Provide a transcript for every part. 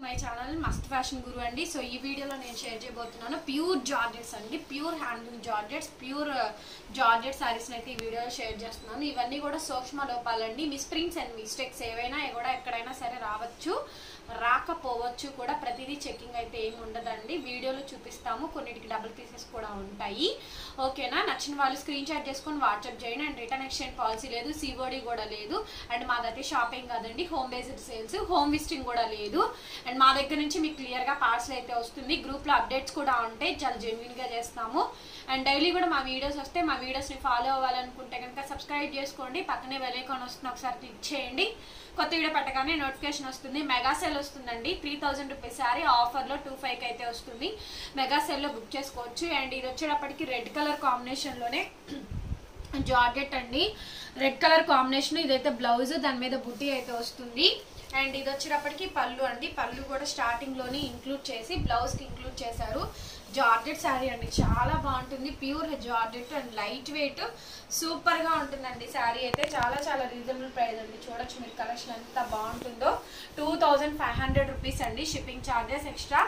my channel must fashion Guru అండి so ఈ వీడియోలో నేను షేర్ చేయబోతున్నాను ప్యూర్ జార్జెట్స్ అండి pure handloom georgettes pure georgette saris అయితే ఈ వీడియోలో షేర్ చేస్తున్నాను ఇవన్నీ కూడా సూక్ష్మ లోపాలండి మిస్ప్రింట్స్ అండ్ మిస్టేక్స్ ఏవైనా కూడా ఎక్కడైనా సరే రావచ్చు రాకపోవచ్చు కూడా ప్రతిదీ చెకింగ్ అయితే ఏమి ఉండదండి వీడియోలో చూపిస్తాము కొన్నిటికి డబుల్ పీసెస్ కూడా ఉంటాయి ఓకేనా నచ్చిన వాళ్ళు స్క్రీన్ షాట్ చేసుకొని వాట్సాప్ చేయండి అండ్ రిటర్న్ ఎక్స్చేంజ్ పాలసీ లేదు సిఓడి కూడా లేదు అండ్ మాదైతే షాపింగ్ కాదండి home based sales home visiting కూడా లేదు అండ్ మా దగ్గర నుంచి మీకు క్లియర్గా పార్సల్ అయితే వస్తుంది గ్రూప్లో అప్డేట్స్ కూడా ఉంటాయి చాలా జెన్యున్గా చేస్తాము అండ్ డైలీ కూడా మా వీడియోస్ వస్తే మా వీడియోస్ని ఫాలో అవ్వాలనుకుంటే కనుక సబ్స్క్రైబ్ చేసుకోండి పక్కనే వెలైకాన్ వస్తుంది ఒకసారి క్లిక్ చేయండి కొత్త వీడియో పెట్టగానే నోటిఫికేషన్ వస్తుంది మెగా సెల్ వస్తుందండి త్రీ థౌజండ్ రూపీస్ సారీ ఆఫర్లో టూ ఫైవ్కి అయితే వస్తుంది మెగా సెల్లో బుక్ చేసుకోవచ్చు అండ్ ఇది వచ్చేటప్పటికి రెడ్ కలర్ కాంబినేషన్లోనే జార్జెట్ అండి రెడ్ కలర్ కాంబినేషన్ ఇదైతే బ్లౌజ్ దాని మీద బుట్టి అయితే వస్తుంది అండ్ ఇది వచ్చేటప్పటికి పళ్ళు అండి పళ్ళు కూడా స్టార్టింగ్ లోనే ఇంక్లూడ్ చేసి బ్లౌజ్ కి ఇంక్లూడ్ చేశారు జార్జెట్ శారీ అండి చాలా బాగుంటుంది pure georgette and light weight super గా ఉంటుందండి శారీ అయితే చాలా చాలా రీజనబుల్ ప్రైస్ అండి చూడొచ్చు మీరు కలెక్షన్ ఎంత బాగుంటుందో two thousand five hundred rupees అండి shipping charges extra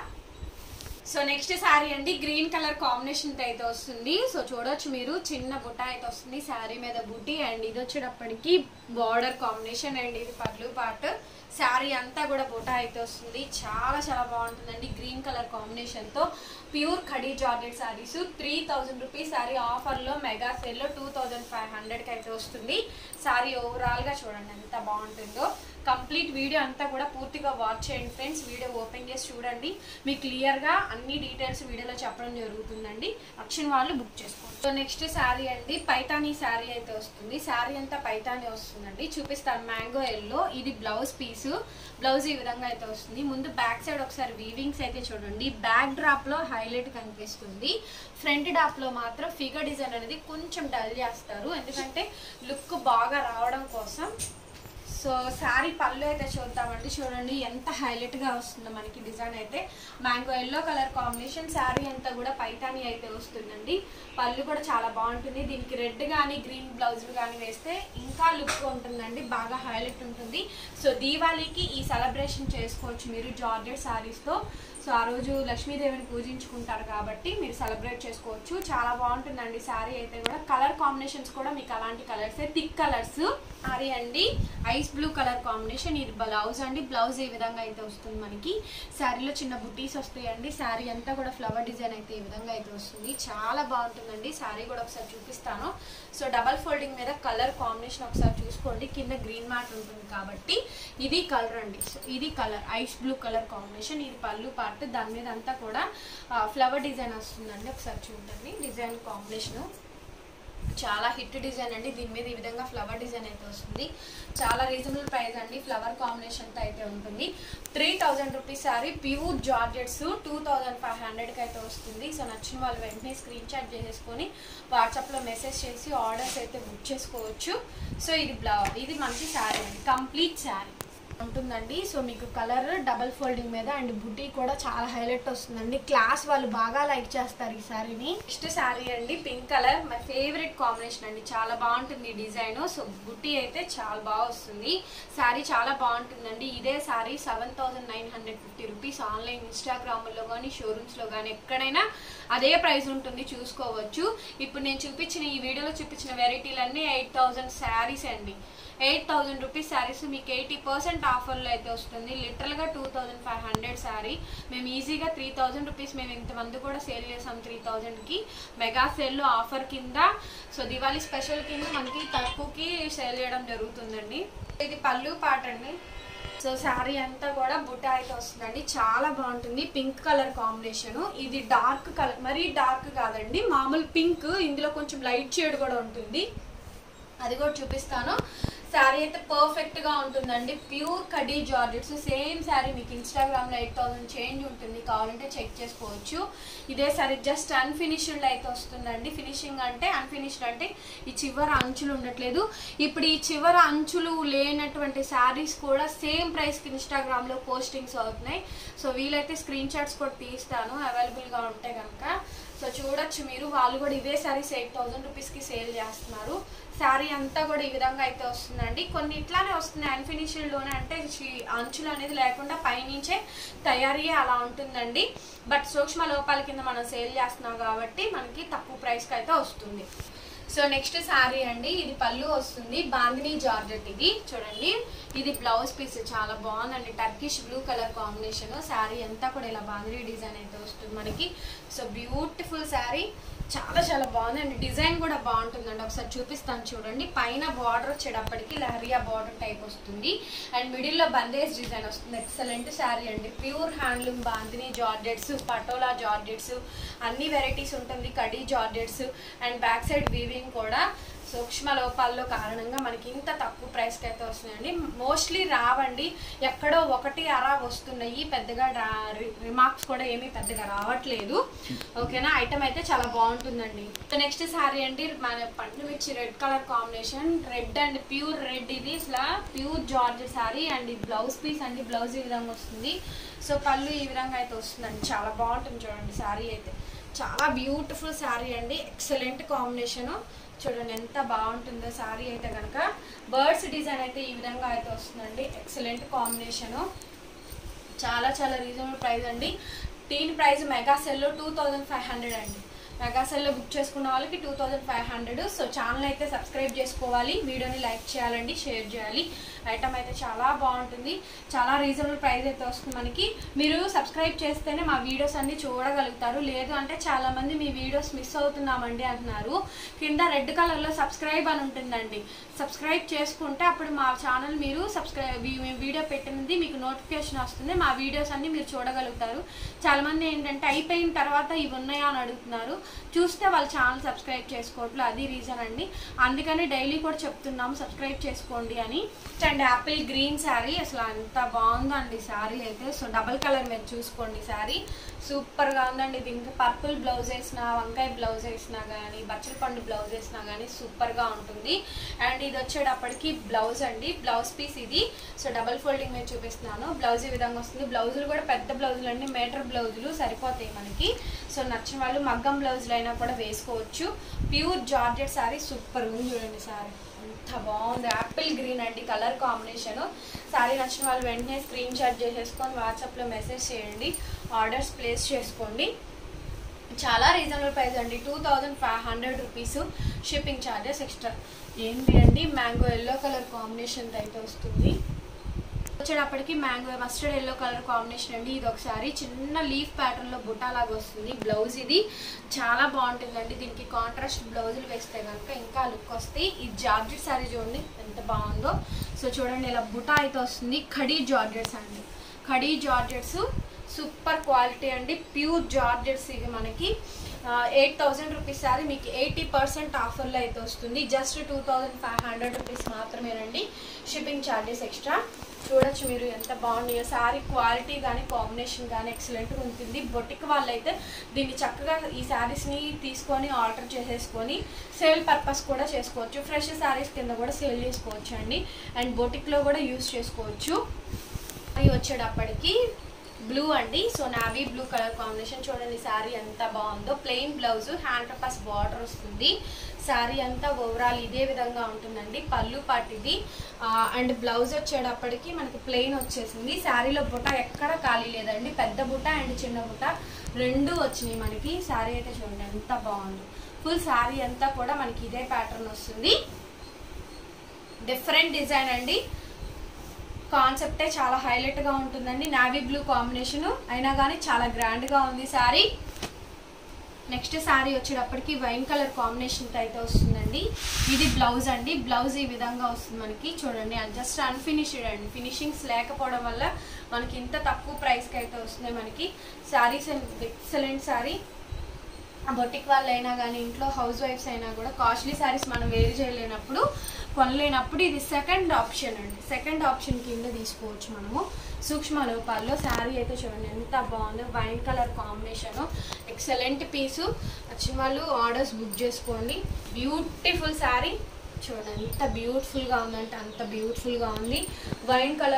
so next sari అండి గ్రీన్ కలర్ కాంబినేషన్ అయితే వస్తుంది సో చూడొచ్చు మీరు చిన్న బుట్ట అయితే వస్తుంది శారీ మీద బుట్టి అండ్ ఇది వచ్చేటప్పటికి బార్డర్ కాంబినేషన్ అండ్ ఇది పర్లు పార్ట్ శారీ అంతా కూడా బుట్ట అయితే వస్తుంది చాలా చాలా బాగుంటుందండి గ్రీన్ కలర్ కాంబినేషన్ తో pure khaddi georgette saris three thousand rupees sari ఆఫర్లో మెగా సేల్లో టూ థౌజండ్ ఫైవ్ హండ్రెడ్కి అయితే వస్తుంది శారీ ఓవరాల్గా చూడండి ఎంత బాగుంటుందో కంప్లీట్ వీడియో అంతా కూడా పూర్తిగా వాచ్ చేయండి ఫ్రెండ్స్ వీడియో ఓపెన్ చేసి చూడండి మీకు క్లియర్గా అన్ని డీటెయిల్స్ వీడియోలో చెప్పడం జరుగుతుందండి నచ్చిన వాళ్ళు బుక్ చేసుకోండి సో నెక్స్ట్ శారీ అండి పైతానీ శారీ అయితే వస్తుంది శారీ అంతా పైతానీ వస్తుందండి చూపిస్తాను మ్యాంగో ఎల్లో ఇది బ్లౌజ్ పీసు బ్లౌజ్ ఈ విధంగా అయితే వస్తుంది ముందు బ్యాక్ సైడ్ ఒకసారి వీవింగ్స్ అయితే చూడండి బ్యాక్ డ్రాప్ లో హైలైట్ కనిపిస్తుంది ఫ్రంట్ డాప్ లో మాత్రం ఫిగర్ డిజైన్ అనేది కొంచెం డల్ చేస్తారు ఎందుకంటే లుక్ బాగా రావడం కోసం సో శారీ పళ్ళు అయితే చూద్దామండి చూడండి ఎంత హైలైట్ గా వస్తుందో మనకి డిజైన్ అయితే mango yellow colour combination sari అంతా కూడా పైతాని అయితే వస్తుందండి పళ్ళు కూడా చాలా బాగుంటుంది దీనికి రెడ్ కానీ గ్రీన్ బ్లౌజ్ కానీ వేస్తే ఇంకా లుక్ ఉంటుందండి బాగా హైలైట్ ఉంటుంది సో దీవాళీకి ఈ సెలబ్రేషన్ చేసుకోవచ్చు మీరు జార్జెట్ శారీస్తో సో ఆ రోజు లక్ష్మీదేవిని పూజించుకుంటారు కాబట్టి మీరు సెలబ్రేట్ చేసుకోవచ్చు చాలా బాగుంటుందండి శారీ అయితే కూడా కలర్ కాంబినేషన్స్ కూడా మీకు అలాంటి కలర్స్ థిక్ కలర్స్ శారీ అండి ఐస్ బ్లూ కలర్ కాంబినేషన్ ఇది బ్లౌజ్ అండి బ్లౌజ్ ఈ విధంగా అయితే వస్తుంది మనకి శారీలో చిన్న బుటీస్ వస్తాయండి శారీ అంతా కూడా ఫ్లవర్ డిజైన్ అయితే ఈ విధంగా అయితే వస్తుంది చాలా బాగుంటుందండి శారీ కూడా ఒకసారి చూపిస్తాను సో డబల్ ఫోల్డింగ్ మీద కలర్ కాంబినేషన్ ఒకసారి చూసుకోండి కింద గ్రీన్ మ్యాట్ ఉంటుంది కాబట్టి ఇది కలర్ అండి సో ఇది colour ice blue colour combination ఇది పళ్ళు పార్ట్ దాని మీద అంతా కూడా ఫ్లవర్ డిజైన్ వస్తుందండి ఒకసారి చూడండి డిజైన్ కాంబినేషన్ చాలా హిట్ డిజైన్ అండి దీని మీద ఈ విధంగా ఫ్లవర్ డిజైన్ అయితే వస్తుంది చాలా రీజనబుల్ ప్రైస్ అండి ఫ్లవర్ కాంబినేషన్తో అయితే ఉంటుంది three thousand rupees sari pure georgettes two thousand five హండ్రెడ్కి అయితే వస్తుంది సో నచ్చిన వాళ్ళు వెంటనే స్క్రీన్ షాట్ చేసేసుకొని వాట్సాప్లో మెసేజ్ చేసి ఆర్డర్స్ అయితే బుక్ చేసుకోవచ్చు సో ఇది బ్లౌ ఇది మంచి శారీ అండి కంప్లీట్ శారీ ఉంటుందండి సో మీకు కలర్ డబల్ ఫోల్డింగ్ మీద అండ్ బుటీ కూడా చాలా హైలైట్ వస్తుందండి క్లాస్ వాళ్ళు బాగా లైక్ చేస్తారు ఈ శారీని నెక్స్ట్ శారీ అండి pink colour my favourite combination అండి చాలా బాగుంటుంది డిజైన్ సో బుటీ అయితే చాలా బాగా వస్తుంది శారీ చాలా బాగుంటుందండి ఇదే sari seven thousand nine hundred fifty rupees online ఇన్స్టాగ్రామ్లో కానీ షోరూమ్స్లో కానీ ఎక్కడైనా అదే ప్రైస్ ఉంటుంది చూసుకోవచ్చు ఇప్పుడు నేను చూపించిన ఈ వీడియోలో చూపించిన వెరైటీలన్నీ ఎయిట్ థౌసండ్ శారీస్ అండి ఎయిట్ థౌజండ్ రూపీస్ శారీస్ మీకు ఎయిటీ పర్సెంట్ ఆఫర్లో అయితే వస్తుంది లిటరల్గా two thousand five hundred sari మేము ఈజీగా త్రీ థౌజండ్ రూపీస్ మేము ఇంతమంది కూడా సేల్ చేసాం త్రీ థౌజండ్కి మెగా సేల్లో ఆఫర్ కింద సో దివాళీ స్పెషల్ కింద మనకి తక్కువకి సేల్ చేయడం జరుగుతుందండి ఇది పళ్ళు పాట అండి సో శారీ అంతా కూడా బుట్ట అయితే వస్తుందండి చాలా బాగుంటుంది పింక్ కలర్ కాంబినేషన్ ఇది డార్క్ కలర్ మరీ డార్క్ కాదండి మామూలు పింక్ ఇందులో కొంచెం లైట్ షేడ్ కూడా ఉంటుంది అది కూడా చూపిస్తాను శారీ అయితే పర్ఫెక్ట్ గా ఉంటుందండి pure khaddi georgettes same sari మీకు ఇన్స్టాగ్రామ్ లో ఎయిట్ థౌసండ్ చేంజ్ ఉంటుంది కావాలంటే చెక్ చేసుకోవచ్చు ఇదే శారీ జస్ట్ అన్ఫినిష్డ్ అయితే వస్తుందండి ఫినిషింగ్ అంటే అన్ఫినిష్డ్ అంటే ఈ చివర అంచులు ఉండట్లేదు ఇప్పుడు ఈ చివర అంచులు లేనటువంటి శారీస్ కూడా సేమ్ ప్రైస్ కి ఇన్స్టాగ్రామ్ లో పోస్టింగ్స్ అవుతున్నాయి సో వీలైతే స్క్రీన్ షాట్స్ కూడా తీస్తాను అవైలబుల్ గా ఉంటే కనుక సో చూడొచ్చు మీరు వాళ్ళు కూడా ఇవే సారీస్ ఎయిట్ థౌసండ్ రూపీస్కి సేల్ చేస్తున్నారు శారీ అంతా కూడా ఈ విధంగా అయితే వస్తుందండి కొన్ని ఇట్లానే వస్తున్నాయి అన్ఫినిష్డ్ లోనే అంటే ఈ అంచులు అనేది లేకుండా పైనుంచే తయారీ అలా ఉంటుందండి బట్ సూక్ష్మ లోపాల కింద మనం సేల్ చేస్తున్నాం కాబట్టి మనకి తక్కువ ప్రైస్కి అయితే వస్తుంది సో నెక్స్ట్ శారీ అండి ఇది పళ్ళు వస్తుంది బాందినీ జార్జెట్ ఇది చూడండి ఇది బ్లౌజ్ పీస్ చాలా బాగుందండి Turkish blue colour combination sari అంతా కూడా ఇలా బాందినీ డిజైన్ అయితే వస్తుంది మనకి సో బ్యూటిఫుల్ శారీ చాలా చాలా బాగుందండి డిజైన్ కూడా బాగుంటుందండి ఒకసారి చూపిస్తాను చూడండి పైన బార్డర్ వచ్చేటప్పటికి లహరియా బార్డర్ టైప్ వస్తుంది అండ్ మిడిల్లో బందేజ్ డిజైన్ వస్తుంది ఎక్సలెంట్ శారీ అండి pure handloom bandhani georgettes patola georgettes అన్ని వెరైటీస్ ఉంటుంది khaddi georgettes and back side weaving కూడా సూక్ష్మ లోపాల్లో కారణంగా మనకి ఇంత తక్కువ ప్రైస్కి అయితే వస్తున్నాయండి మోస్ట్లీ రావండి ఎక్కడో ఒకటి అరా వస్తున్నాయి పెద్దగా రిమార్క్స్ కూడా ఏమీ పెద్దగా రావట్లేదు ఓకేనా ఐటమ్ అయితే చాలా బాగుంటుందండి నెక్స్ట్ శారీ అండి మన పండు మిర్చి red colour combination red and pure red ఇది అసలు ప్యూర్ జార్జ్ శారీ అండ్ ఇది బ్లౌజ్ పీస్ అండి బ్లౌజ్ ఈ విధంగా వస్తుంది సో పళ్ళు ఈ విధంగా అయితే వస్తుందండి చాలా బాగుంటుంది చూడండి శారీ అయితే చాలా బ్యూటిఫుల్ శారీ అండి ఎక్సలెంట్ కాంబినేషను చూడండి ఎంత బాగుంటుందో శారీ అయితే కనుక బర్డ్స్ డిజైన్ అయితే ఈ విధంగా అయితే వస్తుందండి ఎక్సలెంట్ కాంబినేషను చాలా చాలా రీజనబుల్ ప్రైస్ అండి దీని ప్రైస్ మెగా సెల్లో టూ థౌజండ్ ఫైవ్ హండ్రెడ్ అండి మెగా సెల్లో బుక్ చేసుకున్న వాళ్ళకి two thousand five hundred so channel అయితే సబ్స్క్రైబ్ చేసుకోవాలి వీడియోని లైక్ చేయాలండి షేర్ చేయాలి ఐటమ్ అయితే చాలా బాగుంటుంది చాలా రీజనబుల్ ప్రైస్ అయితే వస్తుంది మనకి మీరు సబ్స్క్రైబ్ చేస్తేనే మా వీడియోస్ అన్ని చూడగలుగుతారు లేదు అంటే చాలా మంది మీ వీడియోస్ మిస్ అవుతున్నామండి అంటున్నారు కింద రెడ్ కలర్లో సబ్స్క్రైబ్ అని ఉంటుందండి సబ్స్క్రైబ్ చేసుకుంటే అప్పుడు మా ఛానల్ మీరు సబ్స్క్రైబ్ వీడియో పెట్టినది మీకు నోటిఫికేషన్ వస్తుంది మా వీడియోస్ అన్ని మీరు చూడగలుగుతారు చాలా మంది ఏంటంటే అయిపోయిన తర్వాత ఇవి ఉన్నాయా అని అడుగుతున్నారు చూస్తే వాళ్ళ ఛానల్ సబ్స్క్రైబ్ చేసుకోవట్లేదు అది రీజన్ అండి అందుకని డైలీ కూడా చెప్తున్నాము సబ్స్క్రైబ్ చేసుకోండి అని అండ్ యాపిల్ గ్రీన్ శారీ అసలు అంత బాగుందండి శారీ అయితే సో డబల్ కలర్ మీరు చూసుకోండి శారీ సూపర్గా ఉందండి దీనికి పర్పుల్ బ్లౌజ్ వేసినా వంకాయ బ్లౌజ్ వేసినా కానీ బచ్చల పండు బ్లౌజ్ వేసినా కానీ సూపర్గా ఉంటుంది అండ్ ఇది వచ్చేటప్పటికి బ్లౌజ్ అండి బ్లౌజ్ పీస్ ఇది సో డబల్ ఫోల్డింగ్ మీద చూపిస్తున్నాను బ్లౌజ్ ఈ విధంగా వస్తుంది బ్లౌజులు కూడా పెద్ద బ్లౌజులు అండి మీటర్ బ్లౌజులు సరిపోతాయి మనకి సో నచ్చిన వాళ్ళు మగ్గం బ్లౌజులు అయినా కూడా వేసుకోవచ్చు ప్యూర్ జార్జెట్ శారీ సూపర్ ఉంది చూడండి శారీ ఎంత బాగుంది యాపిల్ గ్రీన్ అండి కలర్ కాంబినేషన్ శారీ నచ్చిన వాళ్ళు వెంటనే స్క్రీన్ షాట్ చేసేసుకొని వాట్సాప్లో మెసేజ్ చేయండి ఆర్డర్స్ ప్లేస్ చేసుకోండి చాలా రీజనబుల్ ప్రైస్ అండి two thousand five hundred rupees shipping charges extra ఏంటి అండి మ్యాంగో ఎల్లో కలర్ కాంబినేషన్ అయితే వస్తుంది వచ్చేటప్పటికి mango mustard yellow colour combination అండి ఇది ఒకసారి చిన్న లీఫ్ ప్యాటర్న్ లో బుటా లాగా వస్తుంది బ్లౌజ్ ఇది చాలా బాగుంటుందండి దీనికి కాంట్రాస్ట్ బ్లౌజులు వేస్తే కనుక ఇంకా లుక్ వస్తాయి ఈ జార్జెట్ శారీ చూడండి ఎంత బాగుందో సో చూడండి ఇలా బుటా అయితే వస్తుంది ఖడీ జార్జెట్స్ అండి ఖడీ జార్జెట్స్ సూపర్ క్వాలిటీ అండి ప్యూర్ జార్జెట్స్ ఇవి మనకి ఎయిట్ థౌజండ్ రూపీస్ సారీ మీకు ఎయిటీ పర్సెంట్ ఆఫర్లో అయితే వస్తుంది just two thousand five hundred rupees మాత్రమేనండి షిప్పింగ్ ఛార్జెస్ ఎక్స్ట్రా చూడొచ్చు మీరు ఎంత బాగున్నాయో శారీ క్వాలిటీ కానీ కాంబినేషన్ కానీ ఎక్సలెంట్గా ఉంటుంది బొటిక్ వాళ్ళైతే దీన్ని చక్కగా ఈ శారీస్ని తీసుకొని ఆర్డర్ చేసేసుకొని సేల్ పర్పస్ కూడా చేసుకోవచ్చు ఫ్రెష్ శారీస్ కింద కూడా సేల్ చేసుకోవచ్చు అండి అండ్ బొటిక్లో కూడా యూస్ చేసుకోవచ్చు అవి వచ్చేటప్పటికి బ్లూ అండి so navy blue colour combination చూడండి శారీ ఎంత బాగుందో plain blouse hand purpose border వస్తుంది శారీ అంతా ఓవరాల్ ఇదే విధంగా ఉంటుందండి పళ్ళు పాటు ఇది అండ్ బ్లౌజ్ వచ్చేటప్పటికి మనకి ప్లెయిన్ వచ్చేసింది శారీలో బుట్ట ఎక్కడ ఖాళీ లేదండి పెద్ద బుట్ట అండ్ చిన్న బుట్ట రెండు వచ్చినాయి మనకి శారీ అయితే చూడండి ఎంత బాగుంది ఫుల్ శారీ అంతా కూడా మనకి ఇదే ప్యాటర్న్ వస్తుంది డిఫరెంట్ డిజైన్ అండి కాన్సెప్టే చాలా హైలైట్ గా ఉంటుందండి నావీ బ్లూ కాంబినేషన్ అయినా కానీ చాలా గ్రాండ్ గా ఉంది శారీ నెక్స్ట్ శారీ వచ్చేటప్పటికి వైన్ కలర్ కాంబినేషన్ అయితే వస్తుందండి ఇది బ్లౌజ్ అండి బ్లౌజ్ ఈ విధంగా వస్తుంది మనకి చూడండి జస్ట్ అన్ఫినిష్డ్ అండి ఫినిషింగ్స్ లేకపోవడం వల్ల మనకి ఇంత తక్కువ ప్రైస్కి అయితే వస్తుంది మనకి శారీస్ ఎక్సలెంట్ శారీ బొటిక్ వాళ్ళు అయినా కానీ ఇంట్లో హౌస్ వైఫ్స్ అయినా కూడా కాస్ట్లీ శారీస్ మనం వేరు చేయలేనప్పుడు కొనలేనప్పుడు ఇది సెకండ్ ఆప్షన్ అండి సెకండ్ ఆప్షన్ కింద తీసుకోవచ్చు మనము సూక్ష్మ లోపాల్లో శారీ అయితే చూడండి ఎంత బాగుందో wine colour combination excellent piece వచ్చిన వాళ్ళు ఆర్డర్స్ బుక్ చేసుకోండి బ్యూటిఫుల్ శారీ చూడండి ఎంత బ్యూటిఫుల్గా ఉందంటే అంత బ్యూటిఫుల్గా ఉంది వైన్ కలర్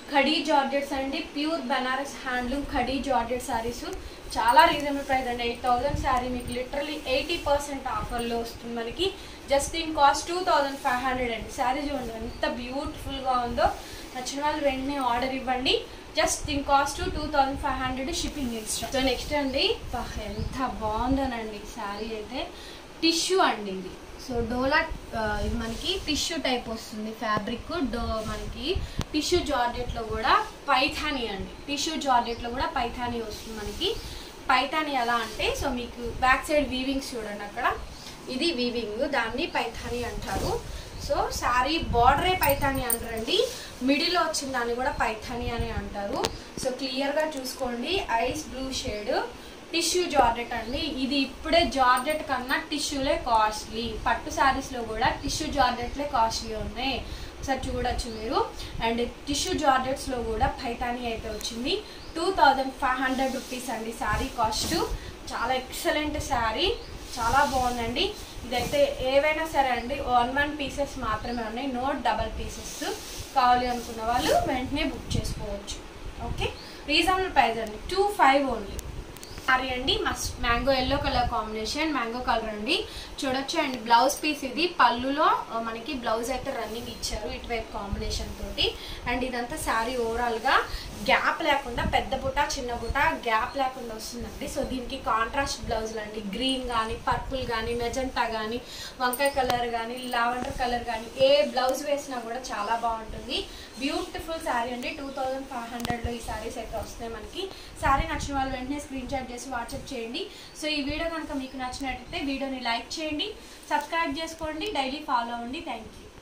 ఖడీ జార్జెట్స్ అండి pure Banaras handloom khaddi georgette saris చాలా రీజనబుల్ ప్రైస్ అండి ఎయిట్ థౌసండ్ శారీ మీకు లిటరలీ ఎయిటీ పర్సెంట్ ఆఫర్లో వస్తుంది మనకి జస్ట్ దీని cost two thousand five hundred అండి శారీ చూడండి ఎంత బ్యూటిఫుల్గా ఉందో నచ్చిన వాళ్ళు వెంటనే ఆర్డర్ ఇవ్వండి జస్ట్ దీని cost two thousand five hundred shipping insta so next అండి పా, ఎంత బాగుందోనండి శారీ అయితే టిష్యూ అండి ఇది సో డోలా ఆ, ఇది మనకి టిష్యూ టైప్ వస్తుంది ఫ్యాబ్రిక్ డో మనకి టిష్యూ జార్జెట్లో కూడా పైథానీ అండి టిష్యూ జార్జెట్లో కూడా పైథానీ వస్తుంది మనకి పైథానీ ఎలా అంటే సో మీకు బ్యాక్ సైడ్ వీవింగ్స్ చూడండి అక్కడ ఇది వీవింగ్ దాన్ని పైథానీ అంటారు సో శారీ బార్డరే పైథానీ అంటారండి మిడిల్ వచ్చిన దాన్ని కూడా పైథానీ అని అంటారు సో క్లియర్గా చూసుకోండి ice blue shade tissue georgette అండి ఇది ఇప్పుడే జార్జెట్ కన్నా టిష్యూలే కాస్ట్లీ పట్టు శారీస్లో కూడా టిష్యూ జార్జెట్లే కాస్ట్లీ ఉన్నాయి ఒకసారి చూడొచ్చు మీరు అండ్ టిష్యూ జార్జెట్స్లో కూడా పైతానీ అయితే వచ్చింది two thousand five hundred rupees అండి శారీ కాస్ట్ చాలా ఎక్సలెంట్ శారీ చాలా బాగుందండి ఇదైతే ఏవైనా సరే అండి వన్ వన్ పీసెస్ మాత్రమే ఉన్నాయి నో డబల్ పీసెస్ కావాలి అనుకున్న వాళ్ళు వెంటనే బుక్ చేసుకోవచ్చు ఓకే రీజనబుల్ ప్రైస్ అండి టూ ఫైవ్ ఓన్లీ సారీ అండి must mango yellow colour combination mango colour అండి చూడొచ్చు అండి బ్లౌజ్ పీస్ ఇది పళ్ళులో ఆ, మనకి బ్లౌజ్ అయితే రన్నింగ్ ఇచ్చారు ఇటువైపు కాంబినేషన్ తోటి అండ్ ఇదంతా శారీ ఓవరాల్ గా గ్యాప్ లేకుండా పెద్ద బుట్ట చిన్న బుట్ట గ్యాప్ లేకుండా వస్తుందండి సో దీనికి కాంట్రాస్ట్ బ్లౌజులు అండి గ్రీన్ కానీ పర్పుల్ కానీ మెజంటా కానీ వంకాయ కలర్ కానీ లావెండర్ కలర్ కానీ ఏ బ్లౌజ్ వేసినా కూడా చాలా బాగుంటుంది బ్యూటిఫుల్ శారీ అండి టూ థౌజండ్ ఫైవ్ హండ్రెడ్లో ఈ శారీస్ అయితే వస్తాయి మనకి శారీ నచ్చిన వాళ్ళు వెంటనే స్క్రీన్ షాట్ చేసి వాట్సాప్ చేయండి సో ఈ వీడియో కనుక మీకు నచ్చినట్టయితే వీడియోని లైక్ చేయండి సబ్స్క్రైబ్ చేసుకోండి డైలీ ఫాలో అవ్వండి థ్యాంక్ యూ